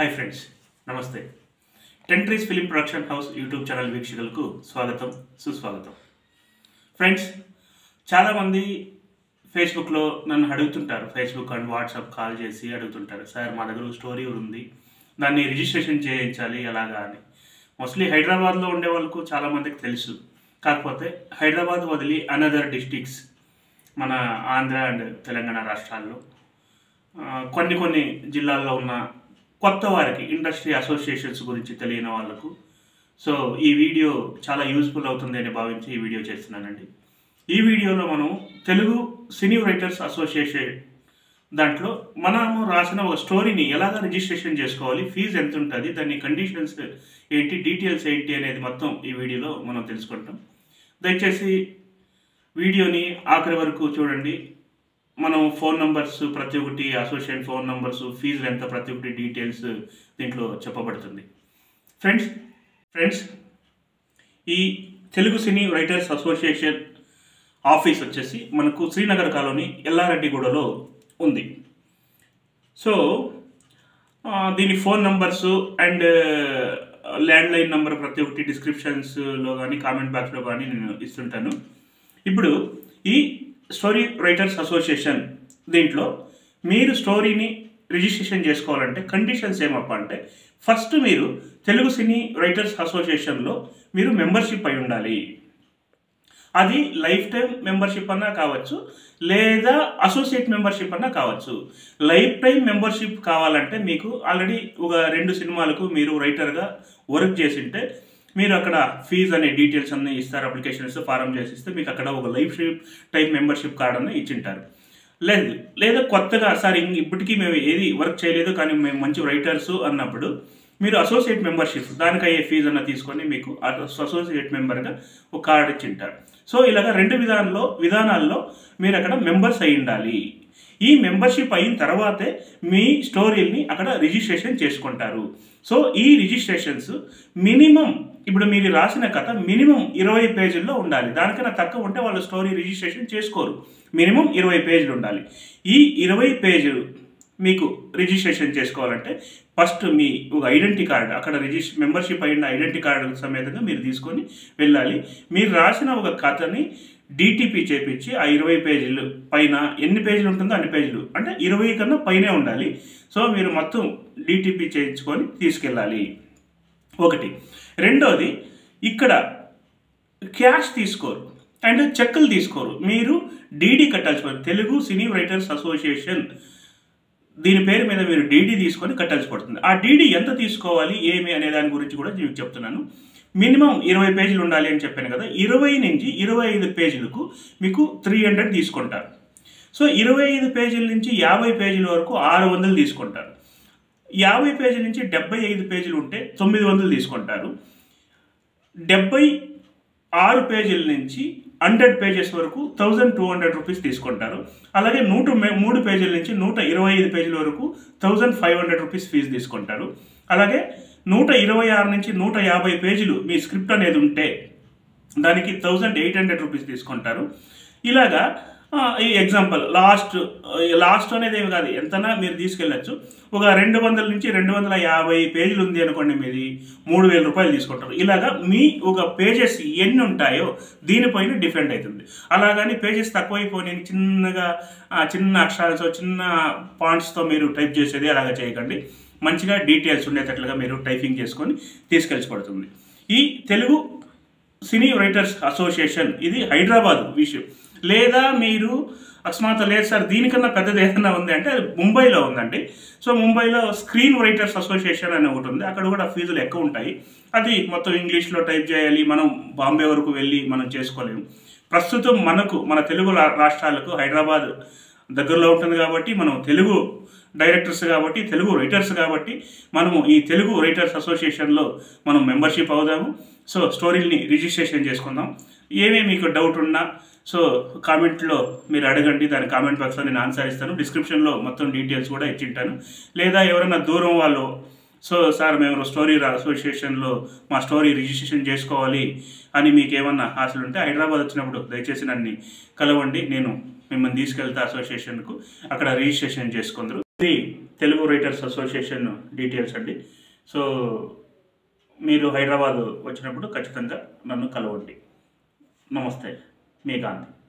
hi friends నమస్తే Tentrees film production house YouTube channel వీక్షకులకు స్వాగతం సుస్వాగతం ఫ్రెండ్స్ చాలామంది ఫేస్బుక్లో నన్ను అడుగుతుంటారు ఫేస్బుక్ అండ్ వాట్సాప్ కాల్ చేసి అడుగుతుంటారు సార్ మా దగ్గర ఒక స్టోరీ ఉంది దాన్ని రిజిస్ట్రేషన్ చేయించాలి ఎలాగా అని మోస్ట్లీ హైదరాబాద్లో ఉండే వాళ్ళకు చాలామందికి తెలుసు కాకపోతే హైదరాబాద్ వదిలి అనదర్ డిస్టిక్స్ మన ఆంధ్ర అండ్ తెలంగాణ రాష్ట్రాల్లో ఆ, కొన్ని కొన్ని జిల్లాల్లో ఉన్న కొత్త వారికి ఇండస్ట్రీ అసోసియేషన్స్ గురించి తెలియని వాళ్ళకు సో ఈ వీడియో చాలా యూస్ఫుల్ అవుతుంది అని భావించి ఈ వీడియో చేస్తున్నానండి ఈ వీడియోలో మనం తెలుగు సినీ రైటర్స్ అసోసియేషన్ దాంట్లో మనము రాసిన ఒక స్టోరీని ఎలాగ రిజిస్ట్రేషన్ చేసుకోవాలి ఫీజు ఎంత ఉంటుంది దాని కండిషన్స్ ఏంటి డీటెయిల్స్ ఏంటి అనేది మొత్తం ఈ వీడియోలో మనం తెలుసుకుంటాం దయచేసి వీడియోని ఆఖరి వరకు చూడండి మనం ఫోన్ నంబర్స్ ప్రతి ఒక్కటి అసోసియేషన్ ఫోన్ నంబర్స్ ఫీజులు ఎంత ప్రతి ఒక్కటి డీటెయిల్స్ దీంట్లో చెప్పబడుతుంది ఫ్రెండ్స్ ఫ్రెండ్స్ ఈ Telugu cine writers association office వచ్చేసి మనకు శ్రీనగర్ కాలనీ ఎల్లారెడ్డిగూడలో ఉంది సో ఆ, దీని phone numbers and land line number ప్రతి ఒక్కటి డిస్క్రిప్షన్స్లో కానీ కామెంట్ బాక్స్లో కానీ నేను ఇస్తుంటాను ఇప్పుడు ఈ స్టోరీ రైటర్స్ అసోసియేషన్ దీంట్లో మీరు స్టోరీని రిజిస్ట్రేషన్ చేసుకోవాలంటే కండిషన్స్ ఏమప్ప అంటే ఫస్ట్ మీరు తెలుగు సినీ రైటర్స్ అసోసియేషన్లో మీరు మెంబర్షిప్ అయి ఉండాలి అది లైఫ్ టైం మెంబర్షిప్ అన్నా కావచ్చు లేదా అసోసియేట్ మెంబర్షిప్ అన్నా కావచ్చు లైఫ్ టైం మెంబర్షిప్ కావాలంటే మీకు ఆల్రెడీ ఒక రెండు సినిమాలకు మీరు రైటర్గా వర్క్ చేసింటే మీరు అక్కడ ఫీజ్ అనే డీటెయిల్స్ అన్నీ ఇస్తారు అప్లికేషన్స్ ఫారం చేసి ఇస్తే మీకు అక్కడ ఒక లైఫ్ టైం మెంబర్షిప్ కార్డ్ అన్న ఇచ్చింటారు లేదు లేదా కొత్తగా సార్ ఇంక ఇప్పటికీ మేము ఏది వర్క్ చేయలేదు కానీ మేము మంచి రైటర్స్ అన్నప్పుడు మీరు అసోసియేట్ మెంబర్షిప్ దానికి అయ్యే ఫీజు అన్న తీసుకొని మీకు అసోసియేట్ మెంబర్గా ఒక కార్డు ఇచ్చింటారు సో ఇలాగ రెండు విధానంలో విధానాల్లో మీరు అక్కడ మెంబర్స్ అయి ఉండాలి ఈ మెంబర్షిప్ అయిన తర్వాతే మీ స్టోరీని అక్కడ రిజిస్ట్రేషన్ చేసుకుంటారు సో ఈ రిజిస్ట్రేషన్స్ మినిమం ఇప్పుడు మీరు రాసిన కథ మినిమం ఇరవై పేజీల్లో ఉండాలి దానికన్నా తక్కువ ఉంటే వాళ్ళు స్టోరీ రిజిస్ట్రేషన్ చేసుకోరు మినిమం ఇరవై పేజీలు ఉండాలి ఈ ఇరవై పేజీలు మీకు రిజిస్ట్రేషన్ చేసుకోవాలంటే ఫస్ట్ మీ ఒక ఐడెంటిటీ కార్డు అక్కడ రిజిస్టర్ మెంబర్షిప్ అయిన ఐడెంటిటీ కార్డు సమేతంగా మీరు తీసుకొని వెళ్ళాలి మీరు రాసిన ఒక కథని డిటిపి చేపించి ఆ ఇరవై పేజీలు పైన ఎన్ని పేజీలు ఉంటుందో అన్ని పేజీలు అంటే ఇరవై కన్నా పైనే ఉండాలి సో మీరు మొత్తం డిటిపి చేయించుకొని తీసుకెళ్ళాలి ఒకటి రెండోది ఇక్కడ క్యాష్ తీసుకోరు అండ్ చెక్కులు తీసుకోరు మీరు డీడీ కట్టాల్సి పడుతుంది తెలుగు సినీ రైటర్స్ అసోసియేషన్ దీని పేరు మీద మీరు డీడీ తీసుకొని కట్టాల్సి పడుతుంది ఆ డీడీ ఎంత తీసుకోవాలి ఏమి అనే దాని గురించి కూడా మీకు చెప్తున్నాను మినిమం ఇరవై పేజీలు ఉండాలి అని చెప్పాను కదా ఇరవై నుంచి ఇరవై ఐదు పేజీలకు మీకు త్రీ హండ్రెడ్ తీసుకుంటారు సో ఇరవై ఐదు పేజీల నుంచి యాభై పేజీల వరకు ఆరు వందలు తీసుకుంటారు యాభై పేజీల నుంచి డెబ్బై ఐదు పేజీలు ఉంటే తొమ్మిది వందలు తీసుకుంటారు డెబ్బై ఆరు పేజీల నుంచి హండ్రెడ్ పేజెస్ వరకు థౌజండ్ టూ హండ్రెడ్ రూపీస్ తీసుకుంటారు అలాగే నూట మే- మూడు పేజీల నుంచి నూట ఇరవై ఐదు పేజీల వరకు thousand five hundred rupees fee తీసుకుంటారు అలాగే నూట ఇరవై ఆరు నుంచి నూట యాభై పేజీలు మీ స్క్రిప్ట్ అనేది ఉంటే దానికి థౌజండ్ ఎయిట్ హండ్రెడ్ రూపీస్ తీసుకుంటారు ఇలాగా ఆ, ఈ ఎగ్జాంపుల్ లాస్ట్ లాస్ట్ అనేది ఏమి కాదు ఎంతనా మీరు తీసుకెళ్ళచ్చు ఒక రెండు వందల నుంచి రెండు వందల యాభై పేజీలు ఉంది అనుకోండి మీది మూడు వేల రూపాయలు తీసుకుంటారు ఇలాగా మీ ఒక పేజెస్ ఎన్ని ఉంటాయో దీనిపైన డిపెండ్ అవుతుంది అలాగని పేజెస్ తక్కువైపోయి చిన్నగా ఆ, చిన్న అక్షరాలతో చిన్న పాయింట్స్తో మీరు టైప్ చేసేది అలాగా చేయకండి మంచిగా డీటెయిల్స్ ఉండేటట్లుగా మీరు టైపింగ్ చేసుకొని తీసుకెళ్ళిపడుతుంది ఈ తెలుగు సినీ రైటర్స్ అసోసియేషన్ ఇది హైదరాబాద్ విషయం లేదా మీరు అకస్మాత్ లేదు సార్ దీనికన్నా పెద్దది ఏదైనా ఉంది అంటే అది ముంబైలో ఉందండి సో ముంబైలో స్క్రీన్ రైటర్స్ అసోసియేషన్ అని ఒకటి ఉంది అక్కడ కూడా ఫీజులు ఎక్కువ ఉంటాయి అది మొత్తం ఇంగ్లీష్లో టైప్ చేయాలి మనం బాంబే వరకు వెళ్ళి మనం చేసుకోలేము ప్రస్తుతం మనకు మన తెలుగు రా- రాష్ట్రాలకు హైదరాబాద్ దగ్గరలో ఉంటుంది కాబట్టి మనం తెలుగు డైరెక్టర్స్ కాబట్టి తెలుగు రైటర్స్ కాబట్టి మనము ఈ తెలుగు రైటర్స్ అసోసియేషన్లో మనం మెంబర్షిప్ అవుదాము సో స్టోరీని రిజిస్ట్రేషన్ చేసుకుందాం ఏమేమి మీకు డౌట్ ఉన్నా సో కామెంట్లో మీరు అడగండి దాని కామెంట్ బాక్స్లో నేను ఆన్సర్ ఇస్తాను డిస్క్రిప్షన్లో మొత్తం డీటెయిల్స్ కూడా ఇచ్చింటాను లేదా ఎవరైనా దూరం వాళ్ళు సో సార్ మేము స్టోరీ అసోసియేషన్లో మా స్టోరీ రిజిస్ట్రేషన్ చేసుకోవాలి అని మీకు ఏమన్నా ఆశలు ఉంటే హైదరాబాద్ వచ్చినప్పుడు దయచేసి నన్ను కలవండి నేను మిమ్మల్ని తీసుకెళ్తా అసోసియేషన్కు అక్కడ రిజిస్ట్రేషన్ చేసుకుందరు ఇది తెలుగు రైటర్స్ అసోసియేషన్ డీటెయిల్స్ అండి సో మీరు హైదరాబాద్ వచ్చినప్పుడు ఖచ్చితంగా నన్ను కలవండి నమస్తే మీ గాంధీ